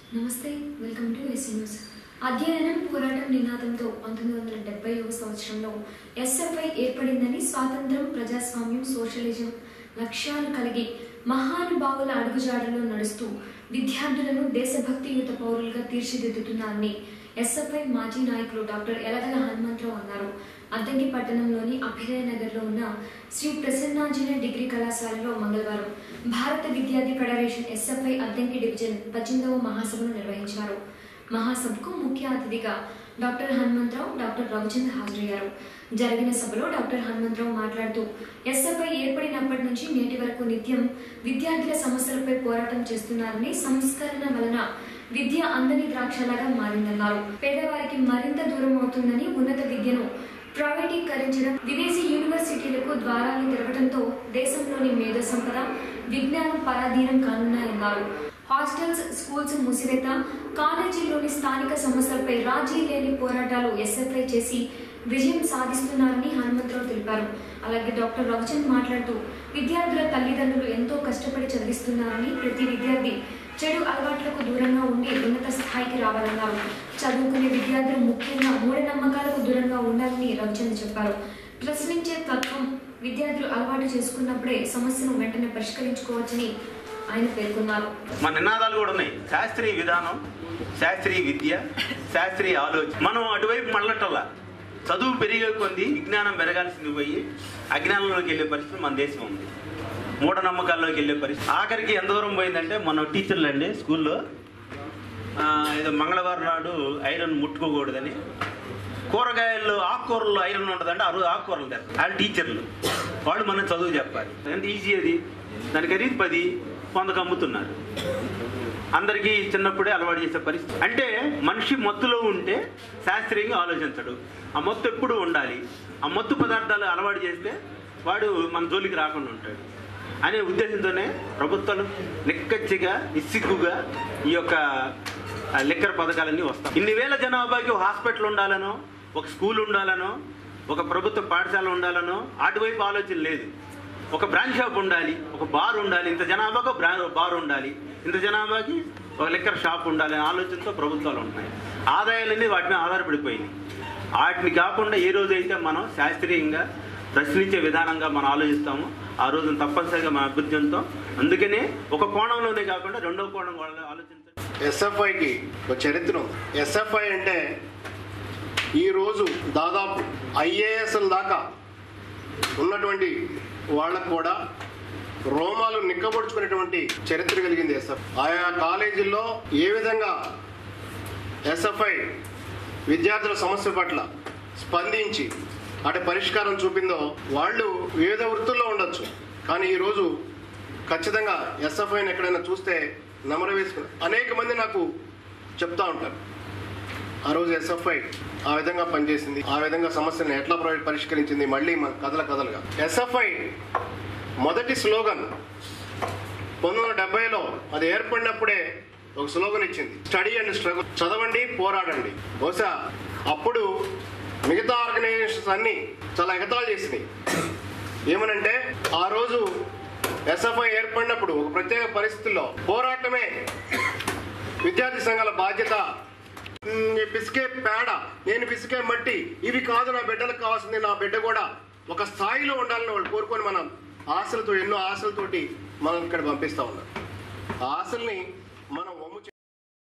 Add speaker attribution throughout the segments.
Speaker 1: నమస్తే welcome to SC news అధ్యయనం పోరాటం నినాదంతో పంతొమ్మిది వందల డెబ్బై సంవత్సరంలో ఎస్ఎఫ్ఐ ఏర్పడిందని స్వాతంత్రం ప్రజాస్వామ్యం సోషలిజం లక్ష్యాలు కలిగి మహానుభావుల అడుగుజాడలో నడుస్తూ విద్యార్థులను దేశభక్తియుత పౌరులుగా తీర్చిదిద్దుతున్నారని ఎస్ఎఫ్ఐ మాజీ నాయకులు డాక్టర్ ఎలగల హనుమంతరావు అన్నారు అద్దంకి పట్టణంలోని అభ్యుదయ నగర్లో ఉన్న శ్రీ ప్రసన్నాంజనేయ డిగ్రీ కళాశాలలో మంగళవారం భారత విద్యార్థి ఫెడరేషన్ ఎస్ఎఫ్ఐ అద్దంకి డివిజన్ పద్దెనిమిదవ మహాసభను నిర్వహించారు మహాసభకు ముఖ్య అతిథిగా డాక్టర్ హనుమంతరావు డాక్టర్ రవిచంద్ర హాజరయ్యారు జరిగిన సభలో డాక్టర్ హనుమంతరావు మాట్లాడుతూ ఎస్ఎఫ్ఐ ఏర్పడినప్పటి నుంచి నేటి వరకు నిత్యం విద్యార్థుల సమస్యలపై పోరాటం చేస్తున్నారని సంస్కరణ వలన విద్య అందని ద్రాక్షలాగా మారిందన్నారు పేదవారికి మరింత దూరం అవుతుందని ఉన్నత విద్యను ప్రైవేటీకరించడం విదేశీ యూనివర్సిటీలకు ద్వారాలు తెరవడంతో దేశంలోని మేధో సంపద విజ్ఞానం పరాధీనం కానున్నాయన్నారు హాస్టల్స్ స్కూల్స్ మూసివేత కాలేజీలోని స్థానిక సమస్యలపై రాజీ లేని పోరాటాలు ఎస్ఎఫ్ఐ చేసి విజయం సాధిస్తున్నారని హనుమంతరావు తెలిపారు అలాగే డాక్టర్ రవిచంద్ మాట్లాడుతూ విద్యార్థుల తల్లిదండ్రులు ఎంతో కష్టపడి చదివిస్తున్నారని ప్రతి విద్యార్థి చెడు అలవాట్లకు దూరంగా ఉండి ఉన్నత స్థాయికి రావాలన్నారు చదువుకునే విద్యార్థులు ముఖ్యంగా మూఢనమ్మకాలకు దూరంగా ఉండాలని రవిచంద్ర చెప్పారు ప్రశ్నించే తత్వం విద్యార్థులు అలవాటు చేసుకున్నప్పుడే సమస్యను వెంటనే పరిష్కరించుకోవచ్చని ఆయన పేర్కొన్నారు
Speaker 2: మన నినాదాలు కూడా ఉన్నాయి శాస్త్రీయ విధానం శాస్త్రీయ విద్య శాస్త్రీయ ఆలోచన మనం అటువైపు మళ్ళటల్లా చదువు పెరిగే కొద్ది విజ్ఞానం పెరగాల్సింది పోయి అజ్ఞానంలోకి వెళ్ళే పరిస్థితి మన దేశం ఉంది మూఢనమ్మకాల్లోకి వెళ్ళే పరిస్థితి ఆఖరికి ఎంత దూరం పోయిందంటే మన టీచర్లు అండి స్కూల్లో ఆ, ఏదో మంగళవారం నాడు ఐరన్ ముట్టుకోకూడదని కూరగాయల్లో ఆకుకూరల్లో ఐరన్ ఉంటుందంటే ఆ రోజు ఆకుకూరలు తెస్తారు వాళ్ళు టీచర్లు వాళ్ళు మనం చదువు చెప్పాలి ఎంత ఈజీ అది దాని ఖరీదు పది వందకు అమ్ముతున్నారు అందరికీ చిన్నప్పుడే అలవాటు చేసే పరిస్థితి అంటే మనిషి మత్తులో ఉంటే శాస్త్రీయంగా ఆలోచించడు ఆ మత్తు ఎప్పుడు ఉండాలి ఆ మత్తు పదార్థాలు అలవాటు చేస్తే వాడు మన జోలికి రాకుండా ఉంటాడు అనే ఉద్దేశంతోనే ప్రభుత్వాలు నిక్కచ్చిగా నిస్సిగ్గుగా ఈ యొక్క ఆ, లిక్కర్ పథకాలన్నీ వస్తాయి ఇన్ని వేల జనాభాకి ఒక హాస్పిటల్ ఉండాలనో ఒక స్కూల్ ఉండాలనో ఒక ప్రభుత్వ పాఠశాల ఉండాలనో అటువైపు ఆలోచన లేదు ఒక బ్రాంచ్ షాప్ ఉండాలి ఒక బార్ ఉండాలి ఇంత జనాభాకు ఒక బ్రా బార్ ఉండాలి ఇంత జనాభాకి ఒక లిక్కర్ షాప్ ఉండాలి అనే ఆలోచనతో ప్రభుత్వాలు ఉంటున్నాయి ఆదాయాలన్నీ వాటి మీద ఆధారపడిపోయినాయి వాటిని కాకుండా ఏ రోజైతే మనం శాస్త్రీయంగా ప్రశ్నించే విధానంగా మనం ఆలోచిస్తామో ఆ రోజున తప్పనిసరిగా మన అభివృద్ధితో అందుకనే ఒక కోణంలోనే కాకుండా రెండో కోణం కూడా ఆలోచించాలి
Speaker 3: ఎస్ఎఫ్ఐకి ఒక చరిత్ర ఉంది ఎస్ఎఫ్ఐ అంటే ఈరోజు దాదాపు ఐఏఎస్ల దాకా ఉన్నటువంటి వాళ్ళకు కూడా రోమాలు నిక్కబొడుచుకునేటువంటి చరిత్ర కలిగింది ఎస్ఎఫ్ ఆయా కాలేజీల్లో ఏ విధంగా ఎస్ఎఫ్ఐ విద్యార్థుల సమస్య పట్ల స్పందించి అటు పరిష్కారం చూపిందో వాళ్ళు వివిధ వృత్తుల్లో ఉండొచ్చు కానీ ఈరోజు ఖచ్చితంగా ఎస్ఎఫ్ఐని ఎక్కడైనా చూస్తే నమర వేసుకుని అనేక మంది నాకు చెప్తా ఉంటారు ఆ రోజు ఎస్ఎఫ్ఐ ఆ విధంగా పనిచేసింది ఆ విధంగా సమస్యను ఎట్లా ప్ర- పరిష్కరించింది మళ్ళీ మన కథల కథలుగా ఎస్ఎఫ్ఐ మొదటి స్లోగన్ పంతొమ్మిది వందల డెబ్బైలో అది ఏర్పడినప్పుడే ఒక స్లోగన్ ఇచ్చింది స్టడీ అండ్ స్ట్రగుల్ చదవండి పోరాడండి బహుశా అప్పుడు మిగతా ఆర్గనైజేషన్స్ అన్ని చాలా ఎగతాళి చేసినాయి ఏమనంటే ఆ రోజు ఎస్ఎఫ్ఐ ఏర్పడినప్పుడు ఒక ప్రత్యేక పరిస్థితుల్లో పోరాటమే విద్యార్థి సంఘాల బాధ్యత మ్, ఈ పిసికే పేడ నేను పిసికే మట్టి ఇవి కాదు నా బిడ్డలకు కావాల్సింది నా బిడ్డ కూడా ఒక స్థాయిలో ఉండాలని వాళ్ళు కోరుకొని మనం ఆశలతో ఎన్నో ఆశలతోటి మనం ఇక్కడ పంపిస్తా ఉన్నాం ఆ ఆశల్ని మనం వమ్ము చే-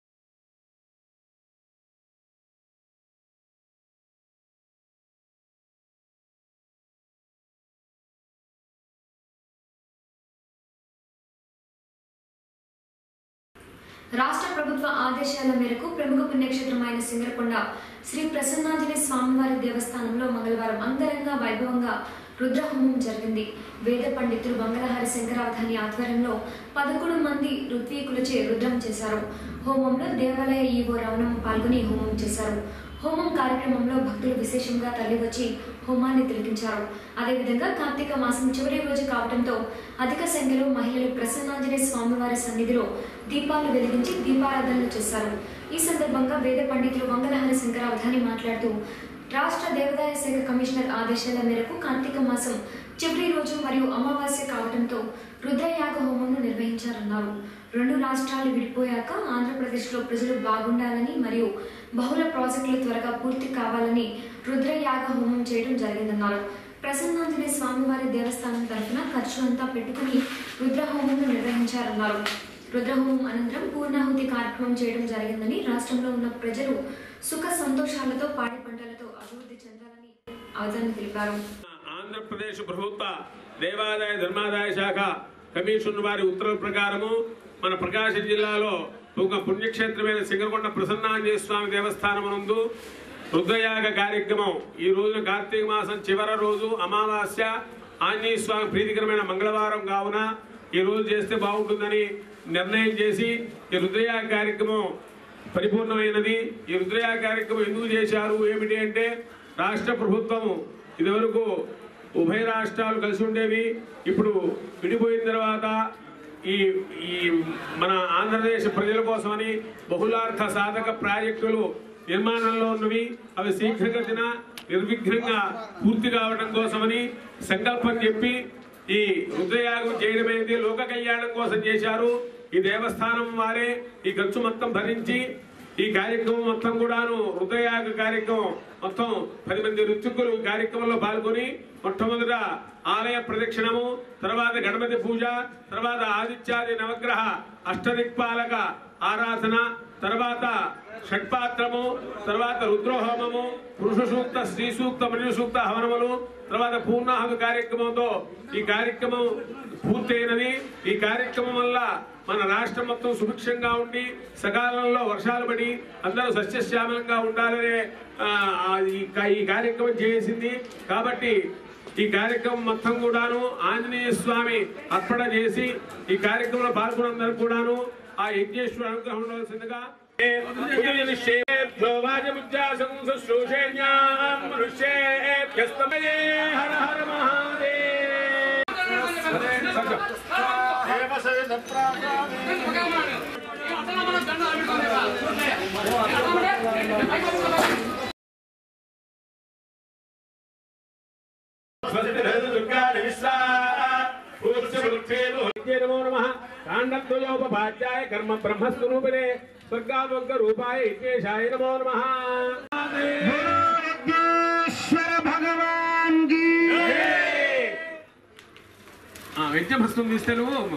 Speaker 1: రాష్ట్ర ప్రభుత్వ ఆదేశాల మేరకు ప్రముఖ పుణ్యక్షేత్రమైన సింగరకొండ శ్రీ ప్రసన్నాంజనేయ స్వామివారి దేవస్థానంలో మంగళవారం అంగరంగ వైభవంగా రుద్రహోమం జరిగింది వేద పండితులు మంగళహారి శంకరావధాని ఆధ్వర్యంలో పదకొండు మంది ఋత్వీకులచే రుద్రం చేశారు హోమంలో దేవాలయ ఈవో రవణం పాల్గొని హోమం చేశారు హోమం కార్యక్రమంలో భక్తులు విశేషంగా తరలివచ్చి హోమాన్ని తిలకించారు అదేవిధంగా కార్తీక మాసం చివరి రోజు కావడంతో అధిక సంఖ్యలో మహిళలు ప్రసన్నాంజనేయ స్వామివారి సన్నిధిలో దీపాలు వెలిగించి దీపారాధనలు చేశారు ఈ సందర్భంగా వేద పండితులు మంగళహరి శంకరావధాని మాట్లాడుతూ రాష్ట్ర దేవాదాయ శాఖ కమిషనర్ ఆదేశాల మేరకు కార్తీక మాసం చివరి రోజు మరియు అమావాస్య కావడంతో రుద్రయాగ హోమంను నిర్వహించారన్నారు రెండు రాష్ట్రాలు విడిపోయాక ఆంధ్రప్రదేశ్ ఆంధ్రప్రదేశ్లో ప్రజలు బాగుండాలని మరియు బహుళ ప్రాజెక్టులు త్వరగా పూర్తి కావాలని రుద్రయాగ హోమం చేయడం జరిగిందన్నారు ప్రసన్నాంజనేయ స్వామివారి దేవస్థానం తరఫున ఖర్చు అంతా పెట్టుకుని రుద్రహోమం నిర్వహించారన్నారు రుద్రహోమం అనంతరం పూర్ణాహుతి కార్యక్రమం చేయడం జరిగిందని రాష్ట్రంలో ఉన్న ప్రజలు సుఖ సంతోషాలతో పాడి పంటలతో అభివృద్ధి చెందాలని అవధానం తెలిపారు
Speaker 4: ఆంధ్రప్రదేశ్ ప్రభుత్వ దేవాదాయ ధర్మాదాయ శాఖ కమిషన్ వారి ఉత్తర్వుల ప్రకారము మన ప్రకాశం జిల్లాలో ఒక పుణ్యక్షేత్రమైన సింగరకొండ ప్రసన్నాంజనేయ స్వామి దేవస్థానం నందు రుద్రయాగ కార్యక్రమం ఈ రోజున కార్తీక మాసం చివరి రోజు అమావాస్య ఆంజనేయ స్వామి ప్రీతికరమైన మంగళవారం కావున ఈ రోజు చేస్తే బాగుంటుందని నిర్ణయం చేసి ఈ రుద్రయాగ కార్యక్రమం పరిపూర్ణమైనది ఈ రుద్రయాగ కార్యక్రమం ఎందుకు చేశారు ఏమిటి అంటే రాష్ట్ర ప్రభుత్వము ఇదివరకు ఉభయ రాష్ట్రాలు కలిసి ఉండేవి ఇప్పుడు విడిపోయిన తర్వాత ఈ ఈ మన ఆంధ్రప్రదేశ్ ప్రజల కోసమని బహుళార్థ సాధక ప్రాజెక్టులు నిర్మాణంలో ఉన్నవి అవి శీఘ్రగతిన నిర్విఘ్నంగా పూర్తి కావడం కోసమని సంకల్పం చెప్పి ఈ రుద్రయాగం చేయడం అనేది లోక కళ్యాణం కోసం చేశారు ఈ దేవస్థానం వారే ఈ ఖర్చు మొత్తం భరించి ఈ కార్యక్రమం మొత్తం కూడాను హృదయాగ కార్యక్రమం మొత్తం పది మంది ఋత్వికులు ఈ కార్యక్రమంలో పాల్గొని మొట్టమొదట ఆలయ ప్రదక్షిణము తర్వాత గణపతి పూజ తర్వాత ఆదిత్యాది నవగ్రహ అష్టదిక్పాలక ఆరాధన తర్వాత షట్పాత్రము తర్వాత రుద్రహోమము పురుష సూక్త స్త్రీ సూక్త మనుషు సూక్త హవనములు తర్వాత పూర్ణాహుతి కార్యక్రమంతో ఈ కార్యక్రమం పూర్తయినది ఈ కార్యక్రమం వల్ల మన రాష్ట్రం మొత్తం సుభిక్షంగా ఉండి సకాలంలో వర్షాలు పడి అందరూ సస్యశ్యామలంగా ఉండాలనే ఆ, ఆ, ఈ కా- ఈ కార్యక్రమం చేసింది కాబట్టి ఈ కార్యక్రమం మొత్తం కూడాను ఆంజనేయ స్వామి అర్పణ చేసి ఈ కార్యక్రమంలో పాల్గొనందరూ కూడాను ఆ యజ్ఞేశ్వర అనుగ్రహం ఉండవలసిందిగా హర హర మహాదేవ్ కాండద్వయోపాధ్యాయ కర్మ బ్రహ్మస్వరూపిణే స్వర్గాలోక రూపాయ ఇత్యేషాయ నమో నమ యజ్ఞభస్తం తీస్తే నువ్వు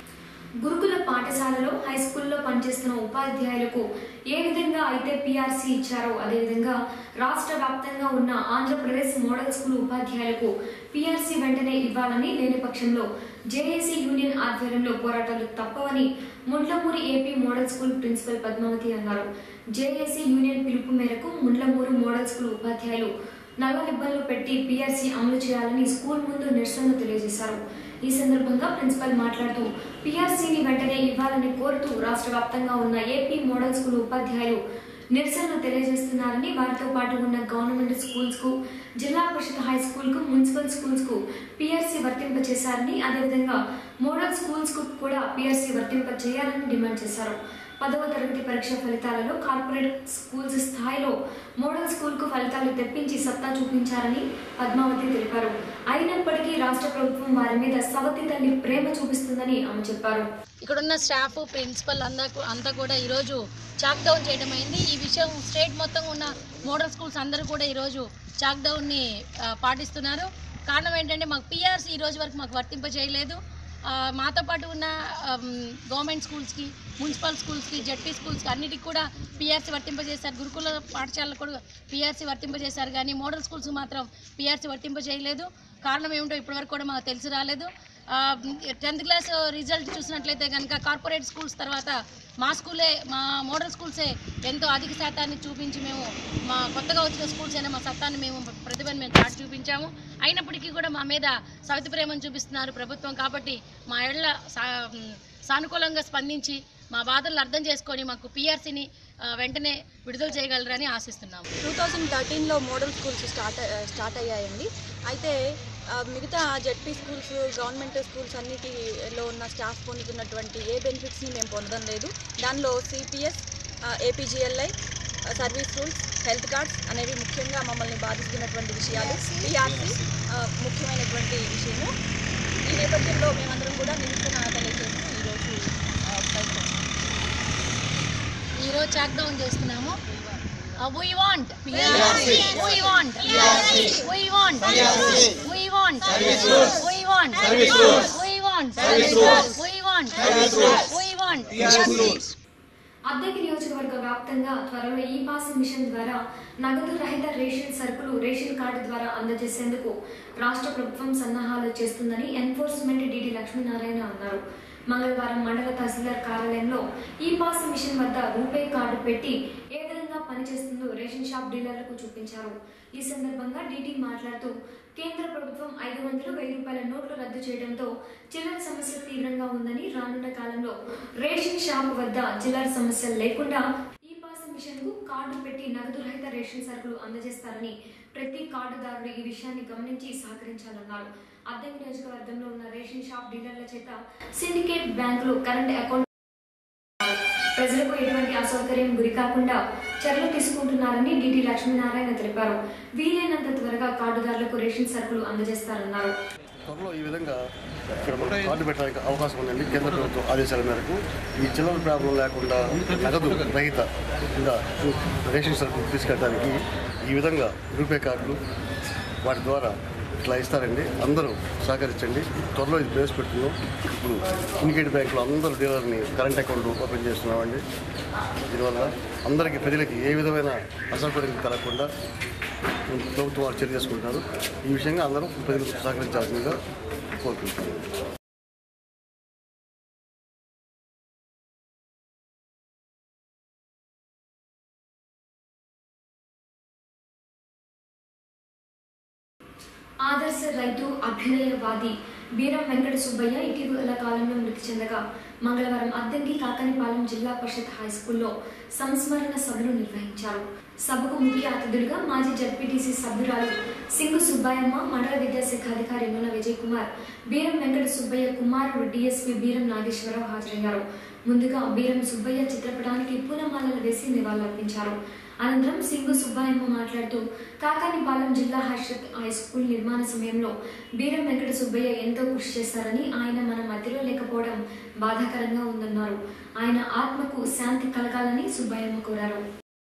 Speaker 1: గురుకుల పాఠశాలలో హై స్కూల్లో పనిచేస్తున్న ఉపాధ్యాయులకు ఏ విధంగా అయితే పిఆర్సీ ఇచ్చారో అదేవిధంగా రాష్ట్ర వ్యాప్తంగా ఉన్న ఆంధ్రప్రదేశ్ మోడల్ స్కూల్ ఉపాధ్యాయులకు పిఆర్సీ వెంటనే ఇవ్వాలని లేని పక్షంలో జేఏసీ యూనియన్ ఆధ్వర్యంలో పోరాటాలు తప్పవని ముండ్లమూరి AP model school principal Padmavati అన్నారు జేఏసీ యూనియన్ పిలుపు మేరకు ముండ్లమూరు మోడల్ స్కూల్ ఉపాధ్యాయులు నల్ల రిబ్బన్లు పెట్టి పిఆర్సీ అమలు చేయాలని స్కూల్ ముందు నిరసనలు తెలియజేశారు ఈ సందర్భంగా ప్రిన్సిపల్ మాట్లాడుతూ పిఆర్సీని వెంటనే ఇవ్వాలని కోరుతూ రాష్ట్ర వ్యాప్తంగా ఉన్న ఏపీ మోడల్ స్కూల్ ఉపాధ్యాయులు నిరసనలు తెలియజేస్తున్నారని వారితో పాటు ఉన్న గవర్నమెంట్ స్కూల్స్ కు జిల్లా పరిషత్ హై స్కూల్ కు మున్సిపల్ స్కూల్స్ కు పిఆర్సీ వర్తింపచేశారని అదేవిధంగా మోడల్ స్కూల్స్ కు కూడా పిఆర్సీ వర్తింప చేయాలని డిమాండ్ చేశారు పదవ తరగతి పరీక్ష ఫలితాలలో కార్పొరేట్ స్కూల్స్ స్థాయిలో మోడల్ స్కూల్ కు ఫలితాలు తెప్పించి సత్తా చూపించారని పద్మావతి తెలిపారు అయినప్పటికీ రాష్ట్ర ప్రభుత్వం వారి మీద సవతి తల్లి ప్రేమ చూపిస్తుందని ఆమె చెప్పారు
Speaker 5: ఇక్కడున్న స్టాఫ్ ప్రిన్సిపల్ అందా అంతా కూడా ఈరోజు చాక్ డౌన్ చేయడం అయింది ఈ విషయం స్టేట్ మొత్తం ఉన్న మోడల్ స్కూల్స్ అందరూ కూడా ఈరోజు చాక్ డౌన్ని ఆ, పాటిస్తున్నారు కారణం ఏంటంటే మాకు పిఆర్సీ ఈ రోజు వరకు మాకు వర్తింప చేయలేదు ఆ, మాతో పాటు ఉన్న ఆమ్, గవర్నమెంట్ స్కూల్స్కి మున్సిపల్ స్కూల్స్కి జడ్పీ స్కూల్స్కి అన్నిటికి కూడా పిఆర్సీ వర్తింపజేశారు గురుకుల పాఠశాలకు కూడా పిఆర్సీ వర్తింపజేశారు కానీ మోడల్ స్కూల్స్ మాత్రం పిఆర్సీ వర్తింప చేయలేదు కారణం ఏమిటో ఇప్పటివరకు కూడా మాకు తెలిసి రాలేదు టెన్త్ క్లాస్ రిజల్ట్ చూసినట్లయితే కనుక కార్పొరేట్ స్కూల్స్ తర్వాత మా స్కూలే మా మోడల్ స్కూల్సే ఎంతో అధిక శాతాన్ని చూపించి మేము మా కొత్తగా వచ్చిన స్కూల్స్ అయినా మా సత్తాన్ని మేము ప్రతిభను మేము చాటి చూపించాము అయినప్పటికీ కూడా మా మీద సవితి ప్రేమను చూపిస్తున్నారు ప్రభుత్వం కాబట్టి మా ఏళ్ల సానుకూలంగా స్పందించి మా బాధలు అర్థం చేసుకొని మాకు పిఆర్సీని వెంటనే విడుదల చేయగలరని ఆశిస్తున్నాము
Speaker 6: టూ థౌజండ్ థర్టీన్లో మోడల్ స్కూల్స్ స్టార్ట్ స్టార్ట్ అయ్యాయండి అయితే ఆ, మిగతా జడ్పీ స్కూల్స్ గవర్నమెంట్ స్కూల్స్ అన్నిటిలో ఉన్న స్టాఫ్ పొందుతున్నటువంటి ఏ బెనిఫిట్స్ని మేము పొందడం లేదు దానిలో CPS APGLI service rules health cards అనేవి ముఖ్యంగా మమ్మల్ని బాధిస్తున్నటువంటి విషయాలు పిఆర్సీ ముఖ్యమైనటువంటి విషయము ఈ నేపథ్యంలో మేమందరం కూడా నిరసన తెలియజేస్తూ ఈరోజు ఆ, బయటకు వచ్చాము.
Speaker 5: ఈరోజు చాక్ డౌన్ చేస్తున్నాము we want we want we want we want we want we want we want we want
Speaker 1: అద్దెకి నియోజకవర్గ వ్యాప్తంగా త్వరలో ఈ పాస్ మిషన్ ద్వారా నగదు రహిత రేషన్ సరుకులు రేషన్ కార్డు ద్వారా అందజేసేందుకు రాష్ట్ర ప్రభుత్వం సన్నాహాలు చేస్తుందని ఎన్ఫోర్స్మెంట్ డిడి లక్ష్మీనారాయణ అన్నారు మంగళవారం మండల తహసీల్దార్ కార్యాలయంలో ఈ పాస్ మిషన్ వద్ద రూపే కార్డు పెట్టి ఏ విధంగా పనిచేస్తుందో రేషన్ షాప్ డీలర్లకు చూపించారు ఈ సందర్భంగా డీటీ మాట్లాడుతూ కేంద్ర ప్రభుత్వం ఐదు వందలు వెయ్యి రూపాయల నోట్లు రద్దు చేయడంతో చిల్లర సమస్య తీవ్రంగా ఉందని రానున్న కాలంలో రేషన్ షాప్ వద్ద చిల్లర సమస్యలు లేకుండా ఈ పాస్ మిషన్ కు కార్డు పెట్టి నగదు రహిత రేషన్ సరుకులు అందజేస్తారని ప్రతి కార్డుదారుడు ఈ విషయాన్ని గమనించి సహకరించాలన్నారు అద్దెకి నియోజకవర్గంలో ఉన్న రేషన్ షాప్ డీలర్ల చేత సిండికేట్ బ్యాంకులు కరెంట్ అకౌంట్ ప్రజలకు ఎటువంటి అసౌకర్యం గురి కాకుండా చర్యలు తీసుకుంటున్నారని డిటి లక్ష్మీనారాయణ తెలిపారు వీలైనంత త్వరగా కార్డుదారులకు రేషన్ సరుకులు అందజేస్తారన్నారు
Speaker 3: త్వరలో ఈ విధంగా ఇక్కడ మనకు కార్డు పెట్టడానికి అవకాశం ఉందండి కేంద్ర ప్రభుత్వం ఆదేశాల మేరకు ఈ చిల్లర ప్రాబ్లం లేకుండా నగదు రహిత ఇంకా రేషన్ సరుకులు తీసుకెళ్ళడానికి ఈ విధంగా రూపే కార్డులు వాటి ద్వారా ఇట్లా ఇస్తారండి అందరూ సహకరించండి త్వరలో ఇది ప్రవేశపెడుతున్నాం ఇప్పుడు ఇండికేట్ బ్యాంకులో అందరూ డీలర్ని కరెంట్ అకౌంట్ ఓపెన్ చేస్తున్నామండి దీనివల్ల అందరికీ ప్రజలకి ఏ విధమైన అసౌకర్యం కలగకుండా ప్రభుత్వం వారు చర్య చేసుకుంటున్నారు ఈ విషయంగా అందరూ ప్రజలకు సహకరించాల్సిందిగా కోరుకుంటున్నాను
Speaker 1: ఆదర్శ రైతు అభ్యుదయవాది బీరం వెంకట సుబ్బయ్య ఇటీవల కాలంలో మృతి చెందగా మంగళవారం అద్దంకి కాకనిపాలెం జిల్లా పరిషత్ హై స్కూల్లో సంస్మరణ సభను నిర్వహించారు సభకు ముఖ్య అతిథులుగా మాజీ జడ్పీటీసీ సభ్యురాలు సింగు సుబ్బయ్యమ్మ మండల విద్యాశాఖ అధికారి నూన విజయ్ కుమార్ బీరం వెంకట సుబ్బయ్య కుమారుడు డిఎస్పీ బీరం నాగేశ్వరరావు హాజరయ్యారు ముందుగా బీరం సుబ్బయ్య చిత్రపటానికి పూలమాలలు వేసి నివాళులర్పించారు అనంతరం సింగు సుబ్బాయమ్మ మాట్లాడుతూ కాకానిపాలెం జిల్లా హర్షత్ హై స్కూల్ నిర్మాణ సమయంలో బీరం వెంకట సుబ్బయ్య ఎంతో కృషి చేశారని ఆయన మన మధ్యలో లేకపోవడం బాధాకరంగా ఉందన్నారు ఆయన ఆత్మకు శాంతి కలగాలని సుబ్బయ్యమ్మ కోరారు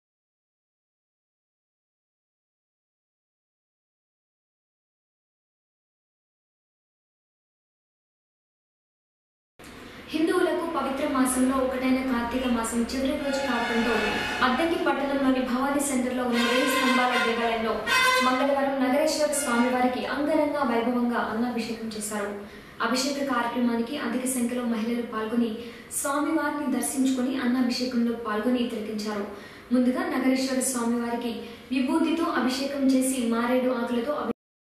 Speaker 1: హిందువులకు పవిత్ర మాసంలో ఒకటైన కార్తీక మాసం చివరి రోజు కావడంతో అద్దంకి పట్టణంలోని భవానీ సెంటర్లో ఉన్న వేయి స్తంభాల దేవాలయంలో మంగళవారం నగరేశ్వర స్వామివారికి అంగరంగ వైభవంగా అన్నాభిషేకం చేశారు అభిషేక కార్యక్రమానికి అధిక సంఖ్యలో మహిళలు పాల్గొని స్వామివారిని దర్శించుకుని అన్నాభిషేకంలో పాల్గొని తిలకించారు ముందుగా నగరేశ్వర స్వామివారికి విభూతితో అభిషేకం చేసి మారేడు ఆకులతో అభి-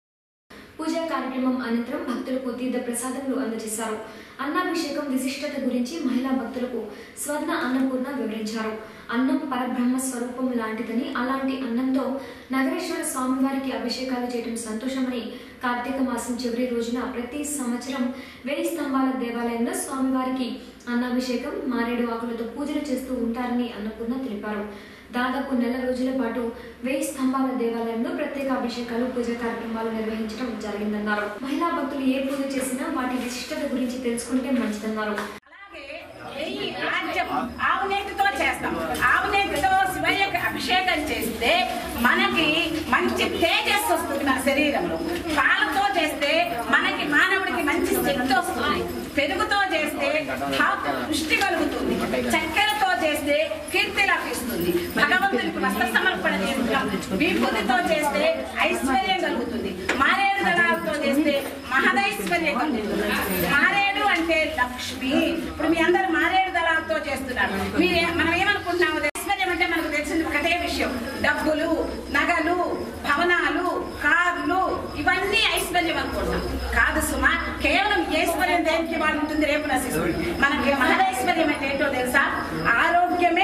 Speaker 1: పూజా కార్యక్రమం అనంతరం భక్తులకు తీర్థ ప్రసాదములు అందజేశారు అన్నాభిషేకం విశిష్టత గురించి మహిళా భక్తులకు స్వర్ణ అన్నపూర్ణ వివరించారు అన్నం పరబ్రహ్మ స్వరూపం లాంటిదని అలాంటి అన్నంతో నగరేశ్వర స్వామివారికి అభిషేకాలు చేయడం సంతోషమని కార్తీక మాసం చివరి రోజున ప్రతి సంవత్సరం వెయ్యి స్తంభాల దేవాలయంలో స్వామివారికి అన్నాభిషేకం మారేడు ఆకులతో పూజలు చేస్తూ ఉంటారని అన్నపూర్ణ తెలిపారు దాదాపు నెల రోజుల పాటు వెయ్యి స్తంభాల దేవాలయంలో ప్రత్యేక అభిషేకాలు పూజా కార్యక్రమాలు నిర్వహించడం జరిగిందన్నారు మహిళా భక్తులు ఏ పూజ చేసినా వాటి విశిష్టత గురించి తెలుసుకుంటే మంచిదన్నారు
Speaker 7: అలాగే నెయ్యి రాజ్యం ఆవు నెయ్యితో చేస్తాం ఆవు నెయ్యితో శివయ్యకి అభిషేకం చేస్తే మనకి మంచి తేజస్సు వస్తుంది మన శరీరంలో పాలతో చేస్తే మనకి మానవుడికి మంచి శక్తి వస్తుంది పెరుగుతో చేస్తే ధాతు పుష్టి కలుగుతుంది చక్కెరతో చేస్తే కీర్తి లభిస్తుంది భగవంతునికి వస్త్ర సమర్పణ చేస్తున్నాం విభూతితో చేస్తే ఐశ్వర్యం కలుగుతుంది మారేడు దళాలతో చేస్తే మహదైశ్వర్యం కలుగుతుంది మారేడు అంటే లక్ష్మి ఇప్పుడు మీ అందరు మారేడు దళాలతో చేస్తున్నారు మీరే మనం ఏమనుకుంటున్నాము ఐశ్వర్యం అంటే మనకు తెలిసింది ఒకటే విషయం డబ్బులు నగలు భవనాలు కార్లు ఇవన్నీ ఐశ్వర్యం అనుకుంటున్నాం కాదు సుమా కేవలం ఈ ఐశ్వర్యం దేనికి వాళ్ళు ఉంటుంది రేపు నశిస్తుంది మనకి మహదైశ్వర్యం అంటే ఏంటో తెలుసా ఆరోగ్యమే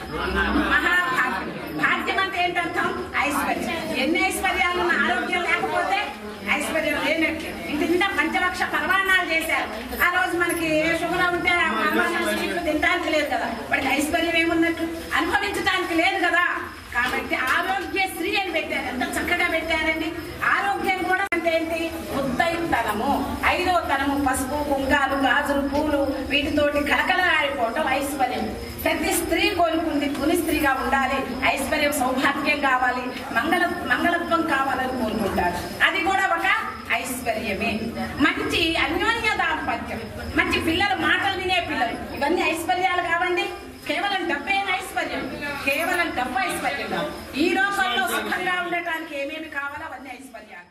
Speaker 7: మహాభాగ్యం భాగ్యం అంటే ఏంటంటాం ఐశ్వర్యం ఎన్ని ఐశ్వర్యాలు ఉన్న ఆరోగ్యం లేకపోతే ఐశ్వర్యం లేనట్లే ఇంటి నిండా పంచలక్ష పర్వాణాలు చేశారు ఆ రోజు మనకి షుగర్ ఉంటే ఆ పర్వాణాలు స్వీట్లు తినడానికి లేదు కదా వాడికి ఐశ్వర్యం ఏమున్నట్టు అనుభవించడానికి లేదు కదా కాబట్టి ఆరోగ్య స్త్రీ అని పెట్టారు ఎంత చక్కగా పెట్టారండి ఆరోగ్యం కూడా అంటే ఏంటి ముద్దైతనము ఐదో తనము పసుపు కుంకాలు గాజులు పూలు వీటితోటి కలకలలాడిపోవటం ఐశ్వర్యం ప్రతి స్త్రీ కోరుకుంది కుని స్త్రీగా ఉండాలి ఐశ్వర్యం సౌభాగ్యం కావాలి మంగళ మంగళత్వం కావాలని కోరుకుంటారు అది కూడా ఒక ఐశ్వర్యమే మంచి అన్యోన్య దాంపత్యం మంచి పిల్లలు మాటలు వినే పిల్లలు ఇవన్నీ ఐశ్వర్యాలు కావండి కేవలం డబ్బే ఐశ్వర్యం కేవలం డబ్బు ఐశ్వర్యం కాదు. ఈ లోకంలో సుఖంగా ఉండటానికి ఏమేమి కావాలో అవన్నీ ఐశ్వర్యాలు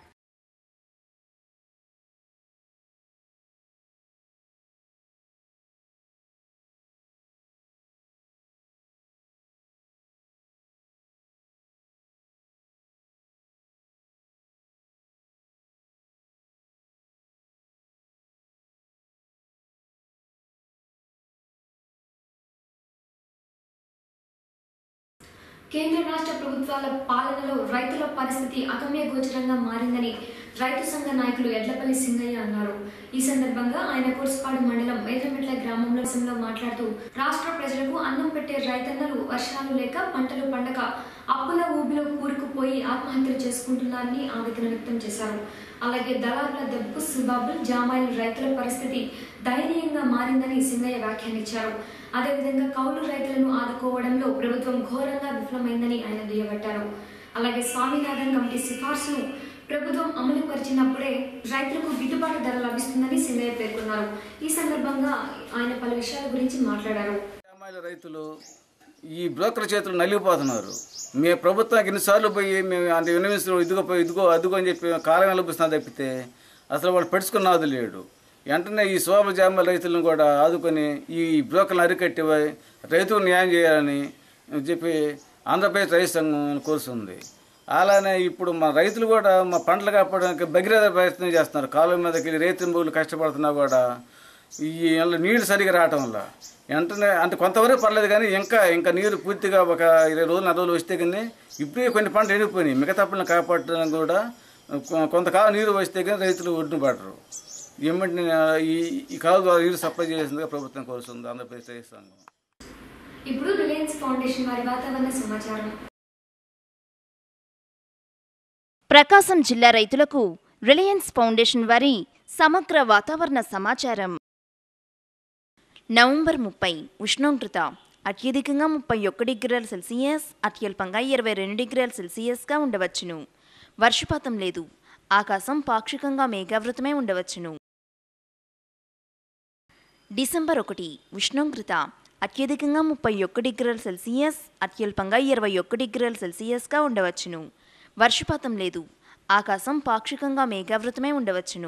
Speaker 1: కేంద్ర రాష్ట్ర ప్రభుత్వాల పాలనలో రైతుల పరిస్థితి అగమ్య గోచరంగా మారిందని రైతు సంఘ నాయకులు ఎడ్లపల్లి సింగయ్య అన్నారు ఈ సందర్భంగా ఆయన కోర్సుపాడు మండలం వేదమెట్ల గ్రామంలో అసెంబ్లీలో మాట్లాడుతూ రాష్ట్ర ప్రజలకు అన్నం పెట్టే రైతన్నలు వర్షాలు లేక పంటలు పండక అప్పుల ఊబిలో కూరుకుపోయి ఆత్మహత్యలు చేసుకుంటున్నారని ఆవేదన వ్యక్తం చేశారు అలాగే దళారుల దెబ్బకు సుబాబుల్ జామాయిల రైతుల పరిస్థితి దయనీయంగా మారిందని సింగయ్య వ్యాఖ్యానించారు అదేవిధంగా కౌలు రైతులను ఆదుకోవడంలో ప్రభుత్వం ఘోరంగా విఫలమైందని ఆయన దుయ్యబట్టారు అలాగే స్వామినాథన్ కమిటీ సిఫార్సును ప్రభుత్వం అమలు పరిచినప్పుడే రైతులకు గిట్టుబాటు ధర లభిస్తుందని సింగయ్య పేర్కొన్నారు ఈ సందర్భంగా ఆయన పలు విషయాల గురించి మాట్లాడారు
Speaker 8: గ్రామాల రైతులు ఈ బ్రోకర్ చేతులు నలిగిపోతున్నారు మేము ప్రభుత్వానికి ఎన్నిసార్లు పోయి మేము అంటే విన్నవిస్తూ ఇదిగో పోయి ఇదిగో అదిగో అని చెప్పి కాలం వెలిపిస్తున్నా తప్పితే అసలు వాళ్ళు పెట్టుకున్నది లేడు వెంటనే ఈ శోభ జామ రైతులను కూడా ఆదుకొని ఈ బ్రోకర్లను అరికట్టి రైతుకు న్యాయం చేయాలని చెప్పి ఆంధ్రప్రదేశ్ రైతు సంఘం కోరుతుంది అలానే ఇప్పుడు మా రైతులు కూడా మా పంటలు కాపాడడానికి భగీరథ ప్రయత్నం చేస్తున్నారు కాలువ మీదకి వెళ్ళి రైతు మూలు కష్టపడుతున్నా కూడా ఈ నెల నీళ్లు సరిగా రావటం వల్ల వెంటనే అంటే కొంతవరకు పర్లేదు కానీ ఇంకా ఇంకా నీరు పూర్తిగా ఒక ఇరవై రోజులు నెల రోజులు వస్తే కానీ ఇప్పుడే కొన్ని పంటలు ఎండిపోయినాయి మిగతా పంటలను కాపాడడానికి కూడా కొ- కొంతకాలం నీరు వస్తే కానీ రైతులు ఒడ్డున పడరు ఏమంటే ఈ ఈ కాలువ ద్వారా నీరు సప్లై చేసిందిగా ప్రభుత్వం కోరుతుంది ఆంధ్రప్రదేశ్ రైతు సంఘం
Speaker 1: ఇప్పుడు రిలయన్స్ ఫౌండేషన్ వారి వాతావరణ సమాచారం
Speaker 9: ప్రకాశం జిల్లా రైతులకు రిలయన్స్ ఫౌండేషన్ వారి సమగ్ర వాతావరణ సమాచారం నవంబర్ ముప్పై ఉష్ణోగ్రత అత్యధికంగా ముప్పై ఒక్క డిగ్రీల సెల్సియస్ అత్యల్పంగా ఇరవై రెండు డిగ్రీల సెల్సియస్గా ఉండవచ్చును వర్షపాతం లేదు ఆకాశం పాక్షికంగా మేఘావృతమై ఉండవచ్చును డిసెంబర్ ఒకటి ఉష్ణోగ్రత అత్యధికంగా ముప్పై ఒక్క డిగ్రీల సెల్సియస్ అత్యల్పంగా ఇరవై ఒక్క డిగ్రీల సెల్సియస్గా ఉండవచ్చును వర్షపాతం లేదు ఆకాశం పాక్షికంగా మేఘావృతమై ఉండవచ్చును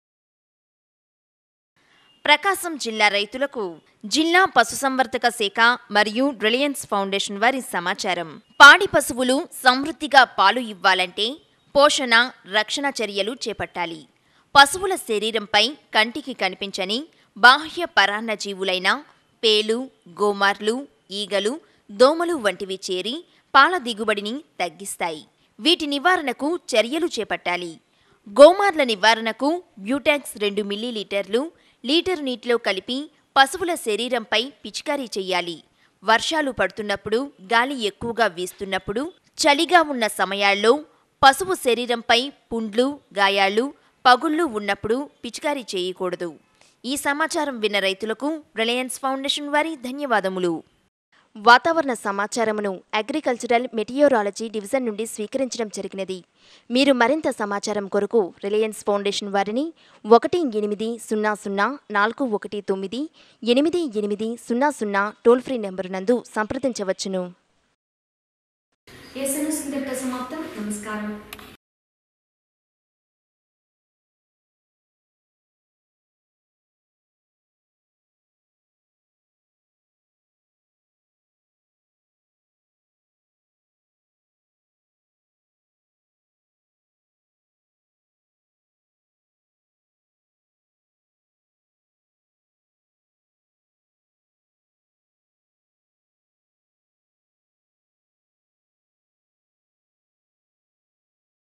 Speaker 9: ప్రకాశం జిల్లా రైతులకు జిల్లా పశుసంవర్ధక శాఖ మరియు రిలయన్స్ ఫౌండేషన్ వారి సమాచారం పాడి పశువులు సమృద్ధిగా పాలు ఇవ్వాలంటే పోషణ రక్షణ చర్యలు చేపట్టాలి పశువుల శరీరంపై కంటికి కనిపించని బాహ్య పరాన్న జీవులైన పేలు గోమార్లు ఈగలు దోమలు వంటివి చేరి పాల దిగుబడిని తగ్గిస్తాయి వీటి నివారణకు చర్యలు చేపట్టాలి గోమార్ల నివారణకు బ్యూటాక్స్ రెండు మిల్లీలీటర్లు లీటర్ నీటిలో కలిపి పశువుల శరీరంపై పిచికారీ చెయ్యాలి వర్షాలు పడుతున్నప్పుడు గాలి ఎక్కువగా వీస్తున్నప్పుడు చలిగా ఉన్న సమయాల్లో పశువు శరీరంపై పుండ్లు గాయాలు పగుళ్ళు ఉన్నప్పుడు పిచికారీ చేయకూడదు ఈ సమాచారం విన్న రైతులకు రిలయన్స్ ఫౌండేషన్ వారి ధన్యవాదములు వాతావరణ సమాచారమును అగ్రికల్చరల్ మెటియోరాలజీ డివిజన్ నుండి స్వీకరించడం జరిగినది మీరు మరింత సమాచారం కొరకు రిలయన్స్ ఫౌండేషన్ వారిని ఒకటి ఎనిమిది సున్నా సున్నా నాలుగు ఒకటి తొమ్మిది ఎనిమిది ఎనిమిది సున్నా సున్నా టోల్ ఫ్రీ నెంబరు నందు సంప్రదించవచ్చును
Speaker 1: ఎస్ఎన్ఎస్ ఇంతటితో సమాప్తం నమస్కారం